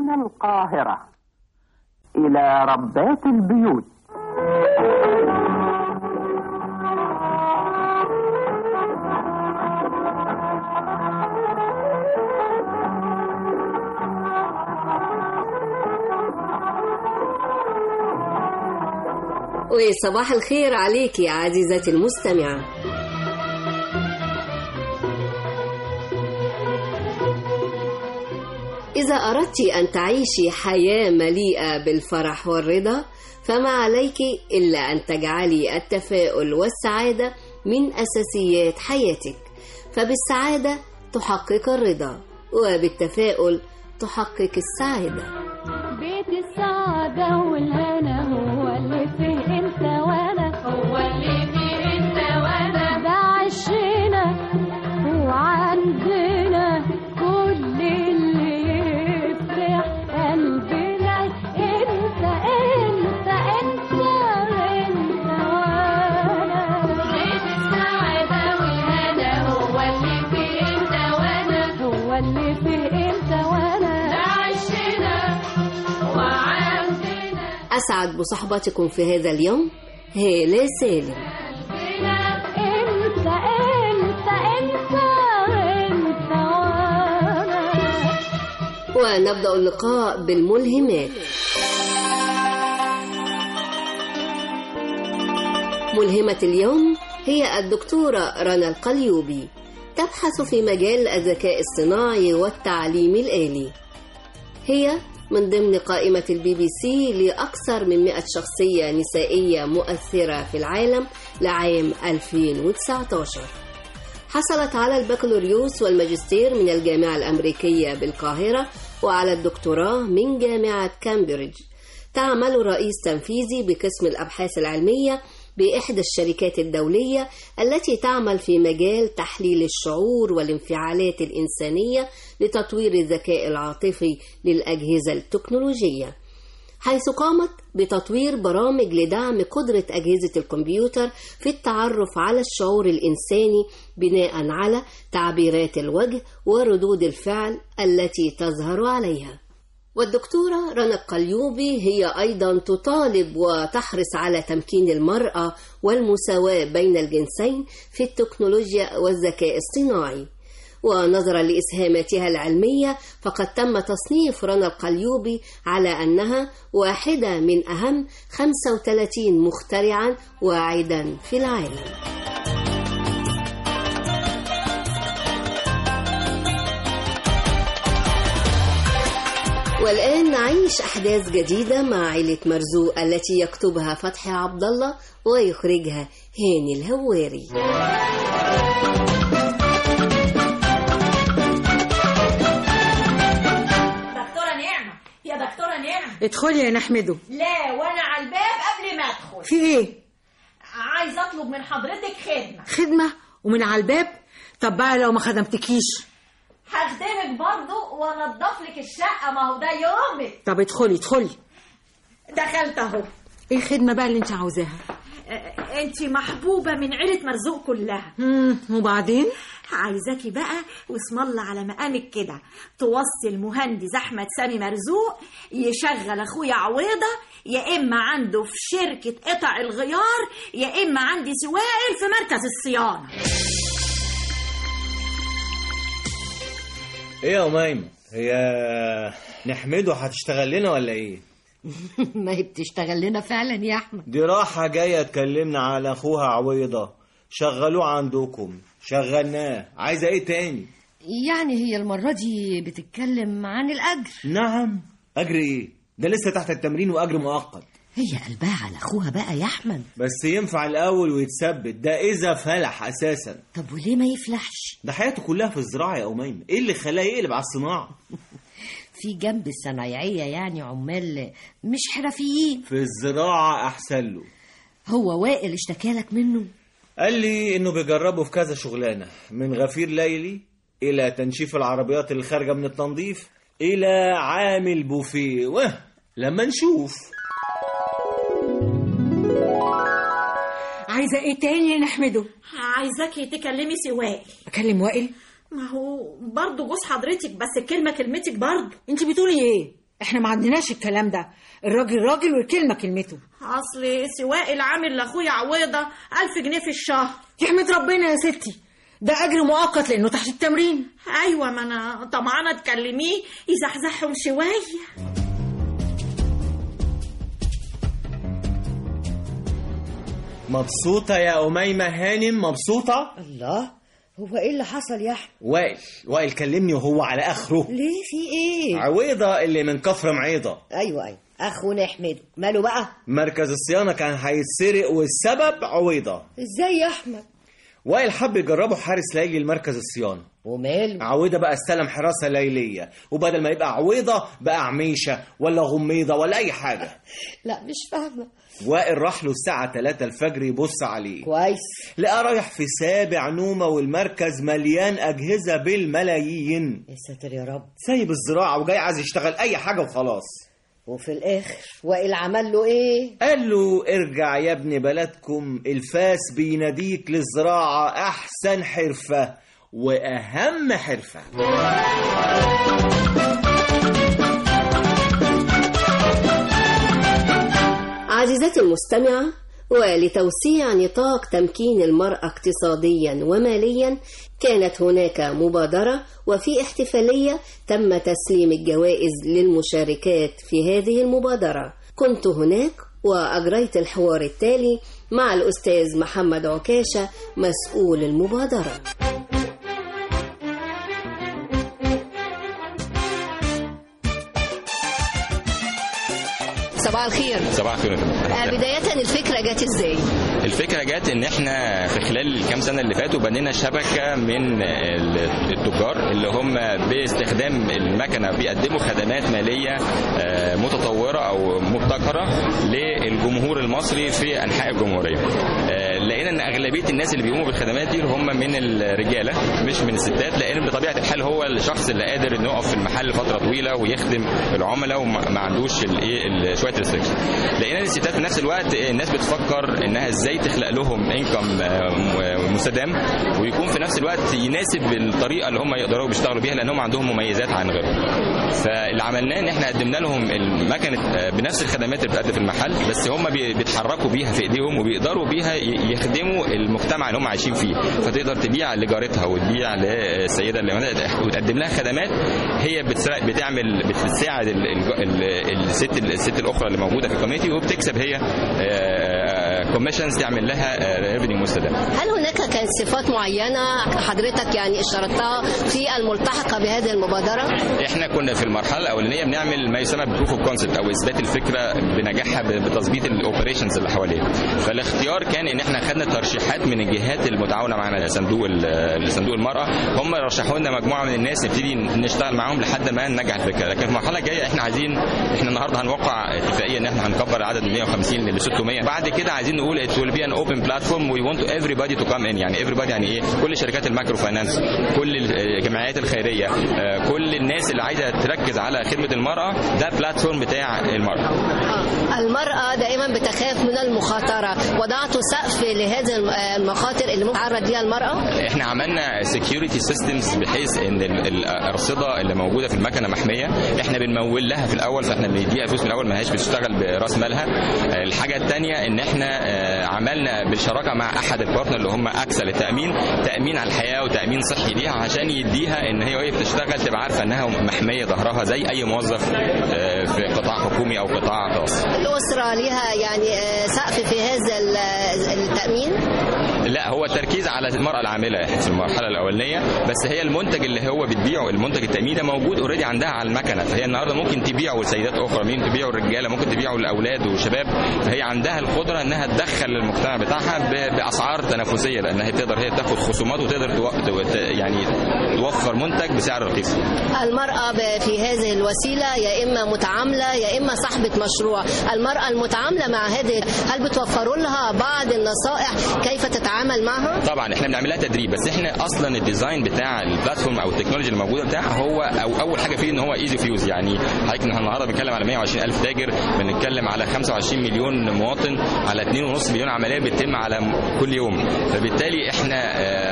من القاهرة إلى ربات البيوت وصباح الخير عليك يا عزيزتي المستمعة إذا أردت أن تعيشي حياة مليئة بالفرح والرضا فما عليك إلا أن تجعلي التفاؤل والسعادة من أساسيات حياتك فبالسعادة تحقق الرضا وبالتفاؤل تحقق السعادة بيت السعادة والهنا هو اللي فيه انت وانا هو اللي فيه انت وانا ده عشنا وعندنا كل اللي يفرح قلبنا انت انت انت انت وانا بيت السعادة والهنا هو اللي فيه انت وانا هو اللي فيه انت وانا ده عشنا وعندنا أسعد بصحبتكم في هذا اليوم هالة سالم انت انت انت انت وانا ونبدأ اللقاء بالملهمات ملهمة اليوم هي الدكتورة رنا القليوبي تبحث في مجال الذكاء الصناعي والتعليم الآلي هي من ضمن قائمة البي بي سي لأكثر من 100 شخصية نسائية مؤثرة في العالم لعام 2019 حصلت على البكالوريوس والماجستير من الجامعة الأمريكية بالقاهرة وعلى الدكتوراه من جامعة كامبريدج تعمل رئيس تنفيذي بقسم الأبحاث العلمية بإحدى الشركات الدولية التي تعمل في مجال تحليل الشعور والانفعالات الإنسانية لتطوير الذكاء العاطفي للأجهزة التكنولوجية حيث قامت بتطوير برامج لدعم قدرة أجهزة الكمبيوتر في التعرف على الشعور الإنساني بناء على تعبيرات الوجه وردود الفعل التي تظهر عليها. والدكتورة رنا القليوبي هي أيضا تطالب وتحرص على تمكين المرأة والمساواة بين الجنسين في التكنولوجيا والذكاء الصناعي. ونظرا لإسهاماتها العلمية فقد تم تصنيف رنا القليوبي على أنها واحدة من أهم 35 مخترعا واعدا في العالم والآن نعيش أحداث جديدة مع عائلة مرزوق التي يكتبها فتحي عبد الله ويخرجها هاني الهواري دكتورة نعمة يا دكتورة نعمة ادخلي يا نحمده لا وانا على الباب قبل ما ادخل في ايه عايز اطلب من حضرتك خدمة خدمة ومن على الباب طب بقى لو ما خدمتكيش هخدمك برضو وانضف لك الشقة ما هو ده يومك طب ادخلي ادخلي دخلت اهو ايه الخدمة بقى اللي انت عاوزاها انت محبوبة من عيلة مرزوق كلها مم، وبعدين عايزاكي بقى واسم الله على مقامك كده توصي المهندس احمد سامي مرزوق يشغل اخويا عويضه يا اما عنده في شركه قطع الغيار يا اما عندي سوائل في مركز الصيانه ايه يا أميمة هي نحمده هتشتغل لنا ولا ايه ما هي بتشتغل لنا فعلا يا احمد دي راحة جاية تكلمنا على اخوها عويضة شغلوه عندكم شغلناه عايزة ايه تاني يعني هي المرة دي بتتكلم عن الأجر نعم اجر ايه ده لسه تحت التمرين واجر مؤقت هي قلبها على أخوها بقى يا أحمد بس ينفع الاول ويتثبت ده اذا فلح اساسا طب وليه ما يفلحش ده حياته كلها في الزراعة يا أميمة ايه اللي خلاه يقلب على الصناعة في جنب الصنايعية يعني عمال مش حرفيين في الزراعة احسن له هو وائل اشتكالك منه قال لي انه بيجربوا في كذا شغلانه من غفير ليلي الى تنشيف العربيات اللي خارجه من التنظيف الى عامل بوفيه وه لما نشوف عايزة ايه تاني يا نحمده عايزاكي تكلمي سوائل اكلم وائل ما هو برضه جوز حضرتك بس الكلمه كلمتك برضه انت بتقولي ايه احنا ما عندناش الكلام ده الراجل راجل والكلمة كلمته اصل سواق العامل لاخويا عويضه ألف جنيه في الشهر يحمد ربنا يا ستي ده أجر مؤقت لأنه تحت التمرين ايوه ما انا طمعانه تكلميه يزحزحهم شويه مبسوطة يا أميمة هانم مبسوطة الله هو ايه اللي حصل يا احمد وائل وائل كلمني وهو على آخره ليه في ايه عويضة اللي من كفر معيضة ايوه ايوه اخونا احمد ماله بقى مركز الصيانة كان هيتسرق والسبب عويضة ازاي يا احمد وائل حب يجربوا حارس ليلي لمركز الصيانة وماله عويضة بقى استلم حراسة ليلية وبدل ما يبقى عويضة بقى عميشة ولا غميضة ولا أي حاجة لا مش فاهمه وائل راح له الساعة 3 الفجر يبص عليه كويس لقى رايح في سابع نومة والمركز مليان أجهزة بالملايين يا ساتر يا رب سايب الزراعة وجاي عايز يشتغل أي حاجة وخلاص وفي الاخر وائل عمل له ايه قال له ارجع يا ابن بلدكم الفاس بيناديك للزراعة أحسن حرفة وأهم حرفة عزيزتي المستمعة ولتوسيع نطاق تمكين المرأة اقتصاديا وماليا كانت هناك مبادرة وفي احتفالية تم تسليم الجوائز للمشاركات في هذه المبادرة كنت هناك وأجريت الحوار التالي مع الأستاذ محمد عكاشة مسؤول المبادرة صباح الخير صباح الخير يا فندم. بداية الفكرة جت ازاي؟ الفكره جت ان احنا في خلال الكام سنه اللي فاتوا بنينا شبكه من ال- التجار اللي هم باستخدام المكنه بيقدموا خدمات ماليه آه، متطوره او مبتكره للجمهور المصري في انحاء الجمهوريه. آه، لقينا ان اغلبيه الناس اللي بيقوموا بالخدمات دي هم من الرجاله مش من الستات لان بطبيعه الحال هو الشخص اللي قادر انه يقف في المحل فتره طويله ويخدم العملاء وما ما عندوش الايه ال- شويه ريستريكشن. لقينا ان الستات في نفس الوقت آه، الناس بتفكر انها ازاي تخلق لهم انكم مستدام ويكون في نفس الوقت يناسب الطريقه اللي هم يقدروا بيشتغلوا بيها لانهم عندهم مميزات عن غيرهم. فاللي عملناه ان احنا قدمنا لهم المكنه آه، بنفس الخدمات اللي بتقدم في المحل بس هم بي- بيتحركوا بيها في ايديهم وبيقدروا بيها ي- يخدموا المجتمع اللي هم عايشين فيه فتقدر تبيع لجارتها وتبيع للسيده اللي هنا وتقدم لها خدمات هي بتسا- بتعمل بتساعد ال- ال- ال- الست الست الاخرى اللي موجوده في الكوميتي وبتكسب هي كوميشنز تعمل لها ريفينيو مستدام هل هناك كانت صفات معينة حضرتك يعني اشترطتها في الملتحقة بهذه المبادرة؟ احنا كنا في المرحله الاولانيه بنعمل ما يسمى بروف اوف كونسبت او اثبات الفكره بنجاحها ب- بتظبيط الاوبريشنز اللي حواليها فالاختيار كان ان احنا خدنا ترشيحات من الجهات المتعاونه معانا صندوق ال- صندوق المراه هم رشحوا لنا مجموعه من الناس نبتدي نشتغل معاهم لحد ما ننجح الفكره لكن في المرحله الجايه احنا عايزين احنا النهارده هنوقع اتفاقيه ان احنا هنكبر العدد من 150 ل 600 بعد كده عايزين نقول it will be an open platform we want everybody to come in يعني everybody يعني ايه كل شركات المايكرو فاينانس كل الجمعيات الخيريه آه، كل الناس اللي عايزه تركز على خدمه المراه ده بلاتفورم بتاع المراه آه. المرأة دائما بتخاف من المخاطرة وضعتوا سقف لهذه الم- المخاطر اللي ممكن تعرض ليها المرأة؟ احنا عملنا سكيورتي سيستمز بحيث ان ال- الارصده اللي موجوده في المكنه محميه احنا بنمول لها في الاول فاحنا بنديها فلوس من الاول ما هياش بتشتغل براس مالها آه، الحاجه الثانيه ان احنا آه، عملنا بالشراكه مع احد البارتنر اللي هم اكسا للتامين تامين على الحياه وتامين صحي ليها عشان يديها ان هي وهي بتشتغل تبقى عارفه انها محميه ظهرها زي اي موظف آه، في قطاع حكومي او قطاع خاص الأسرة لها يعني آه، سقف في هذا ال- التأمين؟ لا هو التركيز على المرأة العاملة في المرحلة الأولانية بس هي المنتج اللي هو بتبيعه المنتج التأمين ده موجود اوريدي عندها على المكنة فهي النهاردة ممكن تبيعه لسيدات أخرى ممكن تبيعه للرجالة ممكن تبيعه للأولاد وشباب فهي عندها القدرة إنها تدخل المجتمع بتاعها ب- بأسعار تنافسية لأنها تقدر هي تاخد خصومات وتقدر تو... تو- يعني توفر منتج بسعر رخيص المرأة ب- في هذه الوسيلة يا إما متعاملة يا إما صاحبة مشروع المرأة المتعاملة مع هذه هل بتوفروا لها بعض النصائح كيف تتعامل معها؟ طبعا احنا بنعمل لها تدريب بس احنا اصلا الديزاين بتاع البلاتفورم او التكنولوجيا الموجوده بتاعها هو او اول حاجه فيه ان هو ايزي فيوز يعني حضرتك احنا النهارده بنتكلم على 120 الف تاجر بنتكلم على 25 مليون مواطن على 2.5 مليون عمليه بتتم على م- كل يوم فبالتالي احنا آه،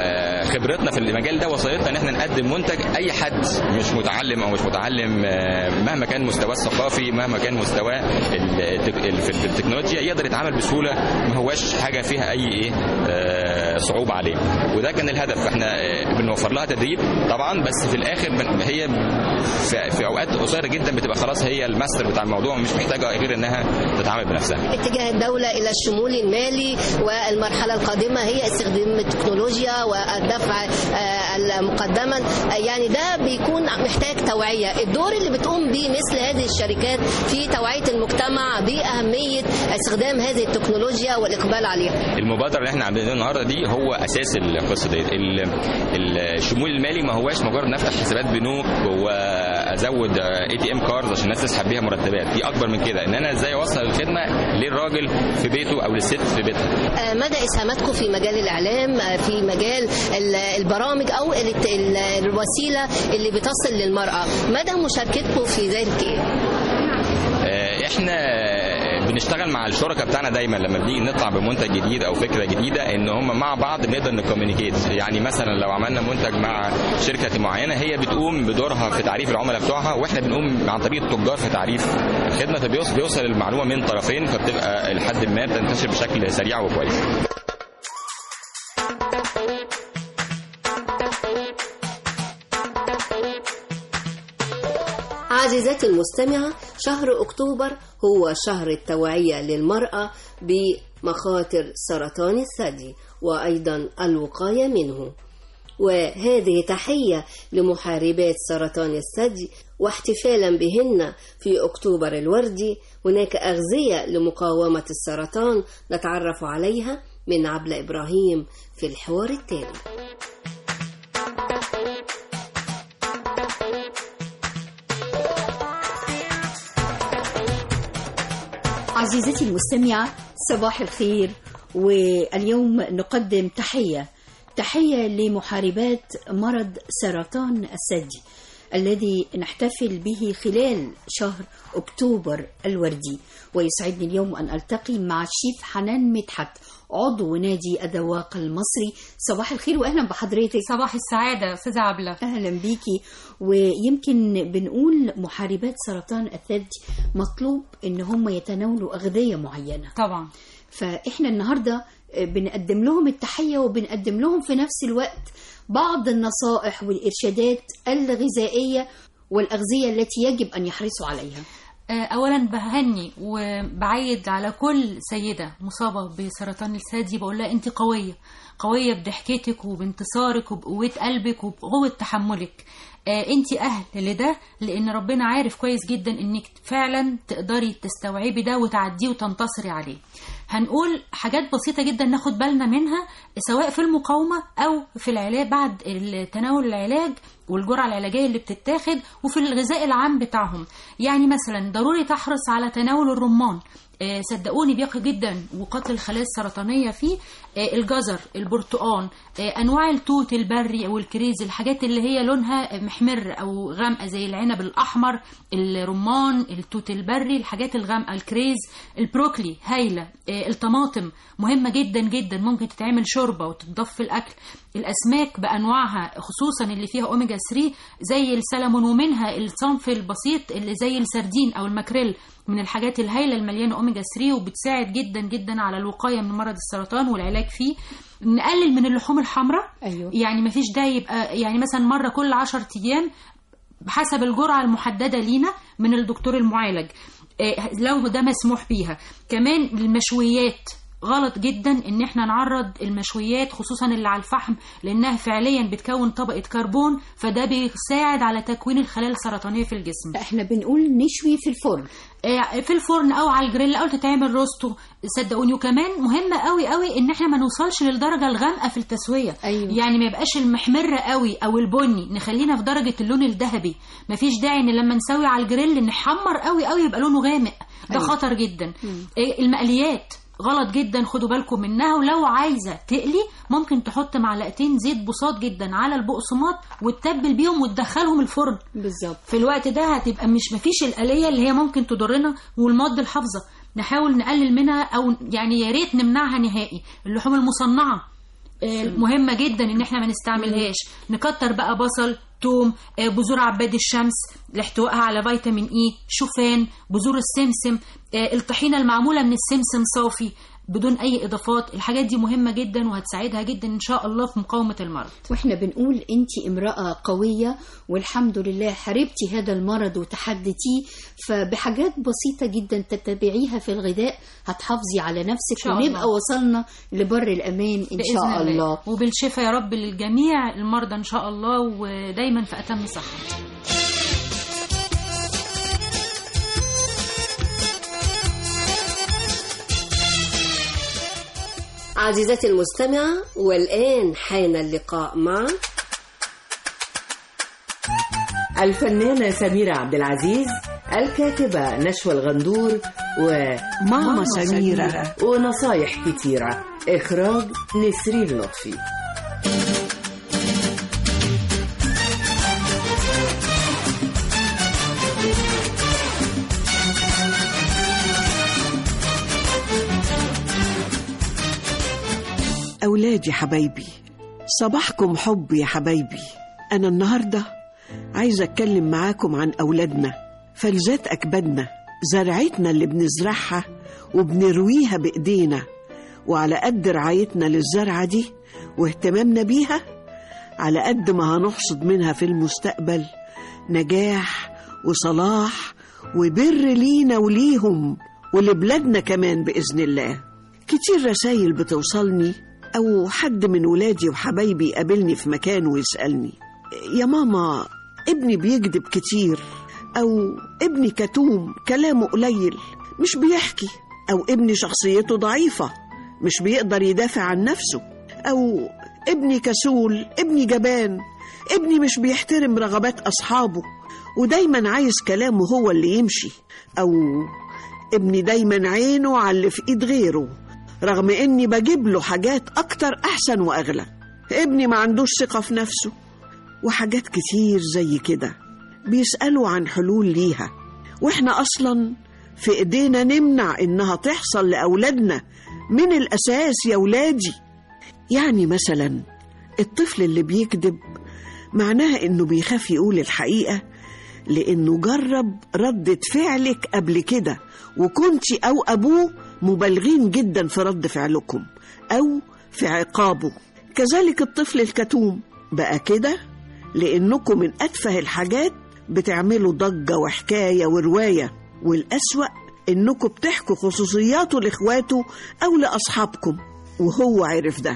فخبرتنا في المجال ده وصلتنا ان احنا نقدم منتج اي حد مش متعلم او مش متعلم آه، مهما كان مستواه الثقافي مهما كان مستواه ال- التك- ال- في التكنولوجيا يقدر يتعامل بسهوله ما هواش حاجه فيها اي ايه آه، صعوبه عليه وده كان الهدف احنا آه، بنوفر لها تدريب طبعا بس في الاخر بن- هي في, في اوقات قصيره جدا بتبقى خلاص هي الماستر بتاع الموضوع مش محتاجه غير انها تتعامل بنفسها اتجاه الدولة إلى الشمول المالي والمرحلة القادمة هي استخدام التكنولوجيا والدفع آه، مقدما آه، يعني ده بيكون محتاج توعية الدور اللي بتقوم به مثل هذه الشركات في توعية المجتمع بأهمية استخدام هذه التكنولوجيا والإقبال عليها المبادره اللي احنا عاملينها النهارده دي هو اساس القصه دي ال- ال- الشمول المالي ما هواش مجرد نفتح حسابات بنوك وازود اي تي ام كارد عشان الناس تسحب بيها مرتبات دي اكبر من كده ان انا ازاي اوصل الخدمه للراجل في بيته او للست في بيتها آه، مدى إسهاماتكم في مجال الإعلام آه، في مجال ال- البرامج أو ال- ال- الوسيلة اللي بتصل للمرأة مدى مشاركتكم في ذلك إيه؟ آه، احنا بنشتغل مع الشركاء بتاعنا دايما لما بنيجي نطلع بمنتج جديد او فكره جديده ان هم مع بعض بنقدر نكومينيكيت يعني مثلا لو عملنا منتج مع شركه معينه هي بتقوم بدورها في تعريف العملاء بتوعها واحنا بنقوم عن طريق التجار في تعريف الخدمه فبيوصل بيوصل المعلومه من طرفين فبتبقى لحد ما بتنتشر بشكل سريع وكويس عزيزتي المستمعة شهر أكتوبر هو شهر التوعية للمرأة بمخاطر سرطان الثدي وأيضا الوقاية منه وهذه تحية لمحاربات سرطان الثدي واحتفالا بهن في أكتوبر الوردي هناك أغذية لمقاومة السرطان نتعرف عليها من عبلة إبراهيم في الحوار التالي عزيزتي المستمعة صباح الخير واليوم نقدم تحية تحية لمحاربات مرض سرطان الثدي الذي نحتفل به خلال شهر أكتوبر الوردي ويسعدني اليوم أن ألتقي مع الشيف حنان مدحت عضو نادي الذواق المصري صباح الخير وأهلا بحضرتك صباح السعادة أستاذة عبلة أهلا بيكي ويمكن بنقول محاربات سرطان الثدي مطلوب إن هم يتناولوا أغذية معينة طبعا فإحنا النهاردة بنقدم لهم التحية وبنقدم لهم في نفس الوقت بعض النصائح والإرشادات الغذائية والأغذية التي يجب أن يحرصوا عليها آه، أولا بهني وبعيد على كل سيدة مصابة بسرطان الثدي بقول لها أنت قوية قوية بضحكتك وبانتصارك وبقوة قلبك وبقوة تحملك آه، انت اهل لده لان ربنا عارف كويس جدا انك فعلا تقدري تستوعبي ده وتعديه وتنتصري عليه هنقول حاجات بسيطة جدا ناخد بالنا منها سواء في المقاومة أو في العلاج بعد تناول العلاج والجرعة العلاجية اللي بتتاخد وفي الغذاء العام بتاعهم يعني مثلا ضروري تحرص على تناول الرمان آه، صدقوني بيقي جدا وقتل الخلايا السرطانيه فيه آه، الجزر البرتقال آه، انواع التوت البري او الكريز الحاجات اللي هي لونها محمر او غامقه زي العنب الاحمر الرمان التوت البري الحاجات الغامقه الكريز البروكلي هايله آه، الطماطم مهمه جدا جدا ممكن تتعمل شوربه وتتضاف في الاكل الاسماك بانواعها خصوصا اللي فيها اوميجا 3 زي السلمون ومنها الصنف البسيط اللي زي السردين او الماكريل من الحاجات الهائله المليانه اوميجا 3 وبتساعد جدا جدا على الوقايه من مرض السرطان والعلاج فيه نقلل من اللحوم الحمراء أيوه. يعني ما فيش ده يبقى يعني مثلا مره كل 10 ايام بحسب الجرعه المحدده لينا من الدكتور المعالج آه، لو ده مسموح بيها كمان المشويات غلط جدا ان احنا نعرض المشويات خصوصا اللي على الفحم لانها فعليا بتكون طبقه كربون فده بيساعد على تكوين الخلايا السرطانيه في الجسم احنا بنقول نشوي في الفرن آه، في الفرن او على الجريل او تتعمل روستو صدقوني وكمان مهم قوي قوي ان احنا ما نوصلش للدرجه الغامقه في التسويه أيوة. يعني ما يبقاش المحمر قوي او البني نخلينا في درجه اللون الذهبي ما فيش داعي ان لما نسوي على الجريل نحمر قوي قوي يبقى لونه غامق ده أيوة. خطر جدا آه، المقليات غلط جدا خدوا بالكم منها ولو عايزه تقلي ممكن تحط معلقتين زيت بساط جدا على البقسماط وتتبل بيهم وتدخلهم الفرن بالظبط في الوقت ده هتبقى مش مفيش الآلية اللي هي ممكن تضرنا والمواد الحافظة نحاول نقلل منها او يعني يا ريت نمنعها نهائي اللحوم المصنعة آه، مهمة جدا ان احنا ما نستعملهاش نكتر بقى بصل توم آه، بذور عباد الشمس لاحتوائها على فيتامين اي شوفان بذور السمسم آه، الطحينة المعمولة من السمسم صافي بدون اي اضافات الحاجات دي مهمة جدا وهتساعدها جدا ان شاء الله في مقاومة المرض واحنا بنقول انت امرأة قوية والحمد لله حاربتي هذا المرض وتحدتيه فبحاجات بسيطة جدا تتبعيها في الغذاء هتحافظي على نفسك شاء ونبقى الله. وصلنا لبر الأمان إن بإذن شاء الله وبالشفاء يا رب للجميع المرضى ان شاء الله ودايما في اتم صحة عزيزتي المستمعة والآن حان اللقاء مع الفنانة سميرة عبد العزيز الكاتبة نشوى الغندور وماما سميرة ونصايح كتيرة إخراج نسرين لطفي أولادي حبايبي صباحكم حب يا حبايبي أنا النهاردة عايزة أتكلم معاكم عن أولادنا فلذات أكبادنا زرعتنا اللي بنزرعها وبنرويها بإيدينا وعلى قد رعايتنا للزرعة دي واهتمامنا بيها على قد ما هنحصد منها في المستقبل نجاح وصلاح وبر لينا وليهم ولبلادنا كمان بإذن الله كتير رسايل بتوصلني أو حد من ولادي وحبايبي يقابلني في مكان ويسألني يا ماما ابني بيكذب كتير أو ابني كتوم كلامه قليل مش بيحكي أو ابني شخصيته ضعيفة مش بيقدر يدافع عن نفسه أو ابني كسول ابني جبان ابني مش بيحترم رغبات أصحابه ودايما عايز كلامه هو اللي يمشي أو ابني دايما عينه على اللي في إيد غيره رغم إني بجيب له حاجات أكتر أحسن وأغلى ابني ما عندوش ثقة في نفسه وحاجات كتير زي كده بيسألوا عن حلول ليها وإحنا أصلا في إيدينا نمنع إنها تحصل لأولادنا من الأساس يا ولادي يعني مثلا الطفل اللي بيكذب معناها إنه بيخاف يقول الحقيقة لأنه جرب ردة فعلك قبل كده وكنتي أو أبوه مبالغين جدا في رد فعلكم أو في عقابه كذلك الطفل الكتوم بقى كده لأنكم من أتفه الحاجات بتعملوا ضجة وحكاية ورواية والأسوأ إنكم بتحكوا خصوصياته لإخواته أو لأصحابكم وهو عرف ده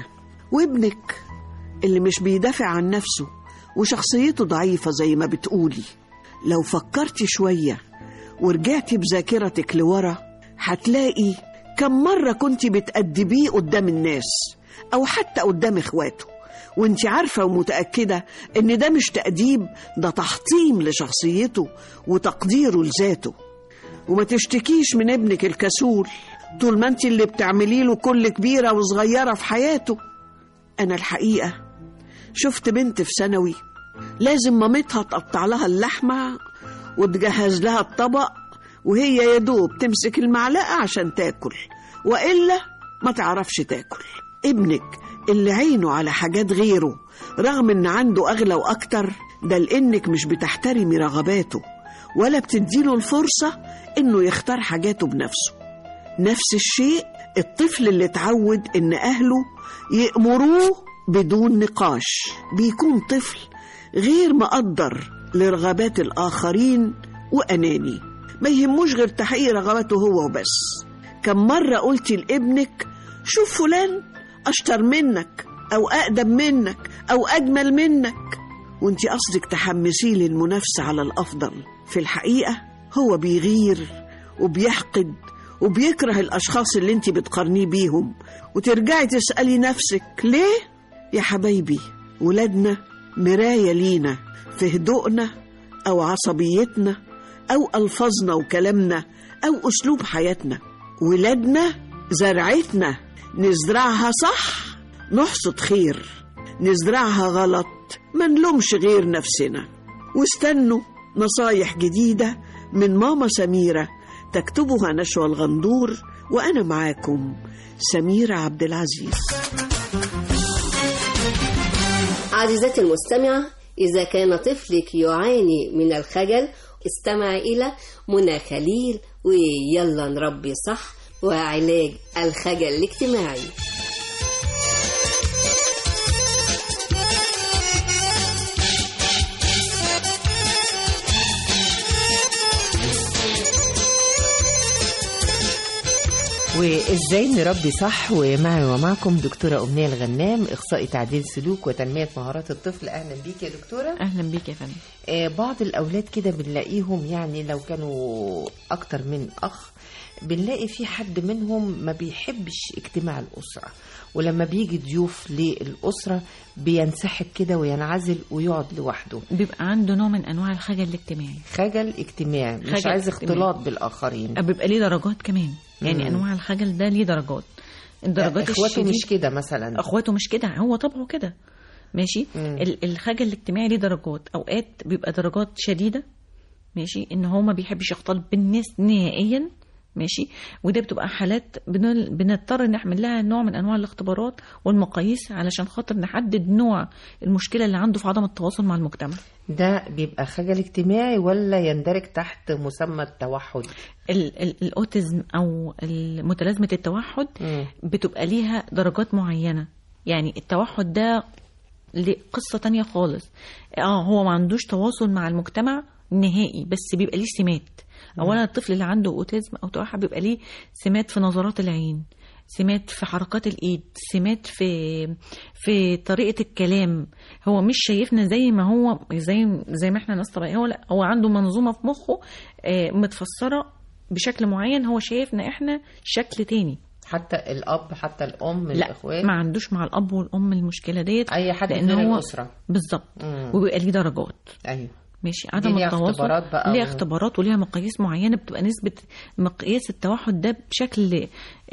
وابنك اللي مش بيدافع عن نفسه وشخصيته ضعيفة زي ما بتقولي لو فكرتي شوية ورجعتي بذاكرتك لورا هتلاقي كم مرة كنت بتأدبيه قدام الناس أو حتى قدام إخواته وانت عارفة ومتأكدة إن ده مش تأديب ده تحطيم لشخصيته وتقديره لذاته وما تشتكيش من ابنك الكسول طول ما انت اللي بتعملي له كل كبيرة وصغيرة في حياته أنا الحقيقة شفت بنت في ثانوي لازم مامتها تقطع لها اللحمة وتجهز لها الطبق وهي يا دوب تمسك المعلقة عشان تاكل وإلا ما تعرفش تاكل ابنك اللي عينه على حاجات غيره رغم ان عنده أغلى وأكتر ده لأنك مش بتحترمي رغباته ولا بتديله الفرصة إنه يختار حاجاته بنفسه نفس الشيء الطفل اللي اتعود إن أهله يأمروه بدون نقاش بيكون طفل غير مقدر لرغبات الآخرين وأناني ما يهموش غير تحقيق رغباته هو وبس كم مرة قلتي لابنك شوف فلان أشطر منك أو أقدم منك أو أجمل منك وانت قصدك تحمسيه للمنافسة على الأفضل في الحقيقة هو بيغير وبيحقد وبيكره الأشخاص اللي انت بتقارنيه بيهم وترجعي تسألي نفسك ليه؟ يا حبايبي ولادنا مراية لينا في هدوءنا أو عصبيتنا أو ألفاظنا وكلامنا أو أسلوب حياتنا ولادنا زرعتنا نزرعها صح نحصد خير نزرعها غلط ما نلومش غير نفسنا واستنوا نصايح جديدة من ماما سميرة تكتبها نشوى الغندور وأنا معاكم سميرة عبد العزيز عزيزتي المستمعة إذا كان طفلك يعاني من الخجل استمع إلى منى خليل ويلا نربي صح وعلاج الخجل الاجتماعي وازاي نربي صح ومعي ومعكم دكتوره امنيه الغنام اخصائي تعديل سلوك وتنميه مهارات الطفل اهلا بيك يا دكتوره اهلا بيك يا فندم آه بعض الاولاد كده بنلاقيهم يعني لو كانوا اكتر من اخ بنلاقي في حد منهم ما بيحبش اجتماع الاسره ولما بيجي ضيوف للاسره بينسحب كده وينعزل ويقعد لوحده بيبقى عنده نوع من انواع الخجل الاجتماعي خجل اجتماعي مش خجل عايز اجتماعي. اختلاط بالاخرين بيبقى ليه درجات كمان يعني مم. انواع الخجل ده ليه درجات الدرجات اخواته الشديد- مش كده مثلا اخواته مش كده هو طبعه كده ماشي ال- الخجل الاجتماعي ليه درجات اوقات بيبقى درجات شديده ماشي ان هو ما بيحبش يختلط بالناس نهائيا ماشي وده بتبقى حالات بن- بنضطر نعمل لها نوع من انواع الاختبارات والمقاييس علشان خاطر نحدد نوع المشكله اللي عنده في عدم التواصل مع المجتمع ده بيبقى خجل اجتماعي ولا يندرج تحت مسمى التوحد ال- ال- الاوتيزم او ال- متلازمه التوحد بتبقى ليها درجات معينه يعني التوحد ده ليه قصه تانية خالص اه هو ما عندوش تواصل مع المجتمع نهائي بس بيبقى ليه سمات اولا الطفل اللي عنده اوتيزم او توحد بيبقى ليه سمات في نظرات العين سمات في حركات الايد سمات في في طريقه الكلام هو مش شايفنا زي ما هو زي زي ما احنا ناس طبيعيه هو لا هو عنده منظومه في مخه آه، متفسره بشكل معين هو شايفنا احنا شكل تاني حتى الاب حتى الام لا الاخوات ما عندوش مع الاب والام المشكله ديت اي حد لان غير هو الاسره بالظبط مم. وبيبقى ليه درجات ايوه ماشي دي عدم ليها التواصل اختبارات بقى ليها و- اختبارات وليها مقاييس معينه بتبقى نسبه مقياس التوحد ده بشكل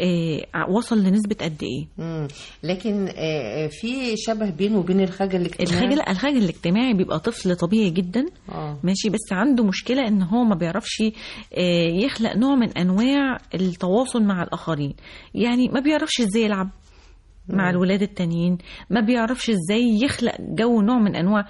آه وصل لنسبه قد ايه مم. لكن آه، في شبه بينه وبين الخجل الاجتماعي الخجل الخجل الاجتماعي بيبقى طفل طبيعي جدا اه ماشي بس عنده مشكلة ان هو ما بيعرفش آه، يخلق نوع من انواع التواصل مع الاخرين يعني ما بيعرفش ازاي يلعب مع الولاد التانيين ما بيعرفش ازاي يخلق جو نوع من انواع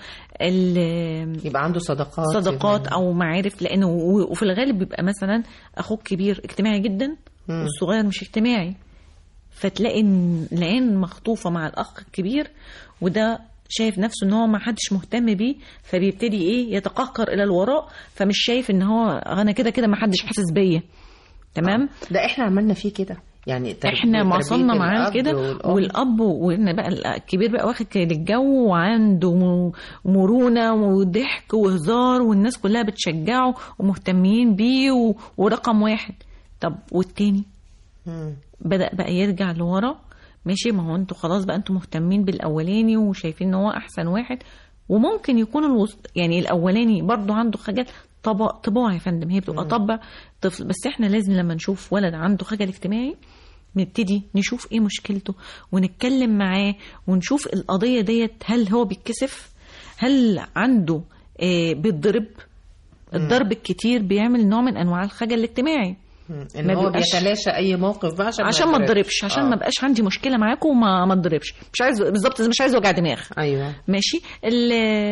ال- يبقى عنده صداقات صداقات او معارف لانه و- وفي الغالب بيبقى مثلا اخوك كبير اجتماعي جدا مم. والصغير مش اجتماعي فتلاقي إن العين مخطوفه مع الاخ الكبير وده شايف نفسه ان هو ما حدش مهتم بيه فبيبتدي ايه يتقهقر الى الوراء فمش شايف ان هو انا كده كده ما حدش حاسس بيا تمام ده احنا عملنا فيه كده يعني تربية- احنا تربية وصلنا معاه الأب كده والأم. والاب وان بقى الكبير بقى واخد كده الجو وعنده م- مرونه وضحك وهزار والناس كلها بتشجعه ومهتمين بيه و- ورقم واحد طب والتاني مم. بدأ بقى يرجع لورا ماشي ما هو انتوا خلاص بقى انتوا مهتمين بالاولاني وشايفين ان هو احسن واحد وممكن يكون الوسط يعني الاولاني برضو عنده خجل طبع طباع يا فندم هي بتبقى طبع طفل بس احنا لازم لما نشوف ولد عنده خجل اجتماعي نبتدي نشوف ايه مشكلته ونتكلم معاه ونشوف القضية ديت هل هو بيتكسف هل عنده آه بيتضرب الضرب الكتير بيعمل نوع من انواع الخجل الاجتماعي مم. ان ما هو بيبقاش- بيتلاشى اي موقف بقى عشان عشان ما يتضربش. اتضربش عشان آه. ما بقاش عندي مشكله معاكم وما ما اتضربش مش عايز بالظبط مش عايز وجع دماغ ايوه ماشي ال-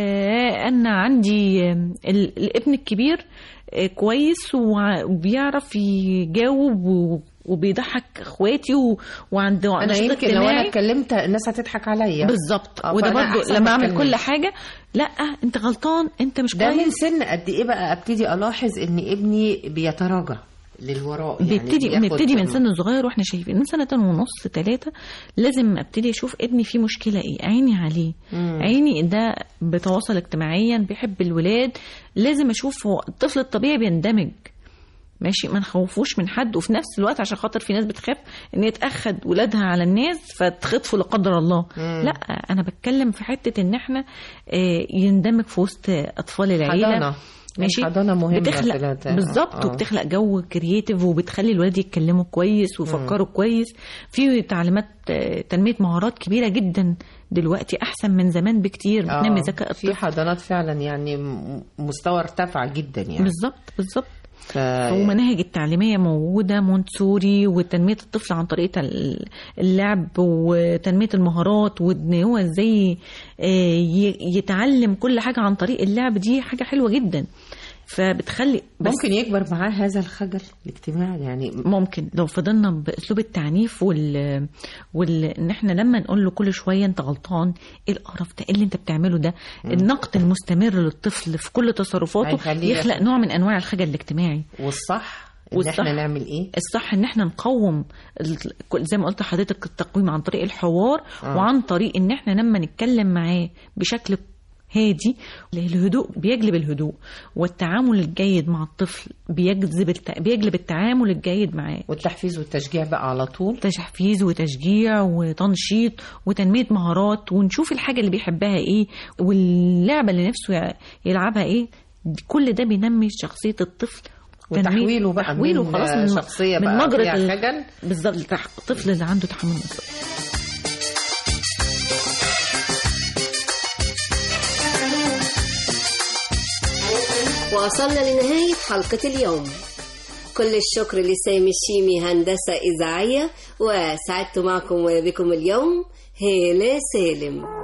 انا عندي ال- الابن الكبير آه، كويس وع- وبيعرف يجاوب و- وبيضحك اخواتي و... وعنده انا نشاط يمكن لو انا اجتماعي. اتكلمت الناس هتضحك عليا بالظبط آه، وده فأنا برضو أحسن لما ما اعمل أتكلمش. كل حاجه لا انت غلطان انت مش ده كويس من سن قد ايه بقى ابتدي الاحظ ان ابني بيتراجع للوراء يعني بيبتدي بياخد- بنبتدي من سن صغير واحنا شايفين من سنتين ونص ثلاثه لازم ابتدي اشوف ابني فيه مشكله ايه عيني عليه مم. عيني ده بيتواصل اجتماعيا بيحب الولاد لازم اشوف هو الطفل الطبيعي بيندمج ماشي ما نخوفوش من حد وفي نفس الوقت عشان خاطر في ناس بتخاف ان هي تاخد ولادها على الناس فتخطفوا لا قدر الله مم. لا انا بتكلم في حته ان احنا آه، يندمج في وسط اطفال العيله حضانة. ماشي الحضانة مهمة في بتخلق الوقت- بالظبط آه. وبتخلق جو كرييتيف وبتخلي الولاد يتكلموا كويس ويفكروا كويس في تعليمات آه، تنميه مهارات كبيره جدا دلوقتي احسن من زمان بكتير بتنمي آه، ذكاء في حضانات فعلا يعني م- مستوى ارتفع جدا يعني بالظبط بالظبط ف... ومناهج التعليمية موجودة مونتسوري وتنمية الطفل عن طريق ال- اللعب وتنمية المهارات وان هو ازاي آه، ي- يتعلم كل حاجة عن طريق اللعب دي حاجة حلوة جدا فبتخلي بس ممكن يكبر معاه هذا الخجل الاجتماعي يعني ممكن لو فضلنا باسلوب التعنيف وال وال ان احنا لما نقول له كل شويه انت غلطان ايه القرف ده ايه اللي انت بتعمله ده مم. النقد المستمر للطفل في كل تصرفاته هيخليه يخلق ياخد- نوع من انواع الخجل الاجتماعي والصح ان والصح- احنا نعمل ايه الصح ان احنا نقوم ال- كل- زي ما قلت لحضرتك التقويم عن طريق الحوار آه. وعن طريق ان احنا لما نتكلم معاه بشكل هادي الهدوء بيجلب الهدوء والتعامل الجيد مع الطفل بيجذب الت... بيجلب التعامل الجيد معاه والتحفيز والتشجيع بقى على طول تحفيز وتشجيع وتنشيط وتنمية مهارات ونشوف الحاجة اللي بيحبها ايه واللعبة اللي نفسه ي- يلعبها ايه كل ده بينمي شخصية الطفل تنمية- وتحويله بقى تحويله من خلاص من شخصية من بقى نظرة فيها ال- خجل. بالظبط لتح- الطفل اللي عنده تحمل مسؤولية وصلنا لنهاية حلقة اليوم كل الشكر لسامي الشيمي هندسة إذاعية وسعدت معكم وبكم اليوم هالة سالم